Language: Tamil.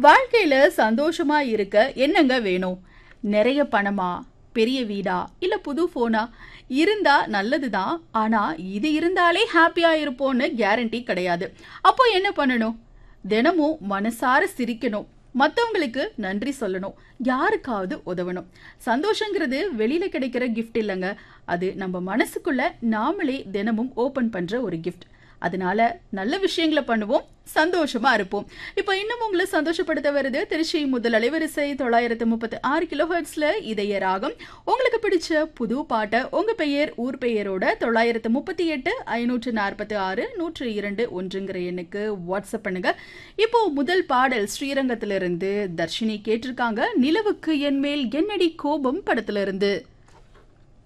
வாழ்க்கையில சந்தோஷமா இருக்க என்னங்க வேணும் நிறைய பணமா பெரிய வீடா இல்ல புது போனா இருந்தா நல்லதுதான் ஆனா இது இருந்தாலே ஹாப்பியா இருப்போம்னு கேரண்டி கிடையாது அப்போ என்ன பண்ணணும் தினமும் மனசார சிரிக்கணும் மற்றவங்களுக்கு நன்றி சொல்லணும் யாருக்காவது உதவணும் சந்தோஷங்கிறது வெளியில கிடைக்கிற கிஃப்ட் இல்லைங்க அது நம்ம மனசுக்குள்ள நாமளே தினமும் ஓபன் பண்ற ஒரு கிஃப்ட் அதனால நல்ல விஷயங்களை பண்ணுவோம் சந்தோஷமா இருப்போம் இப்போ இன்னும் உங்களை சந்தோஷப்படுத்த வருது திருச்சி முதல் அலைவரிசை தொள்ளாயிரத்து முப்பத்தி ஆறு கிலோ ஹெர்ட்ஸ்ல இதய ராகம் உங்களுக்கு பிடிச்ச புது பாட்டை உங்க பெயர் ஊர் பெயரோட தொள்ளாயிரத்து முப்பத்தி எட்டு ஐநூற்று நாற்பத்தி ஆறு நூற்று இரண்டு ஒன்றுங்கிற எண்ணுக்கு வாட்ஸ்அப் பண்ணுங்க இப்போ முதல் பாடல் ஸ்ரீரங்கத்திலிருந்து தர்ஷினி கேட்டிருக்காங்க நிலவுக்கு என் மேல் என்னடி கோபம் படத்துல இருந்து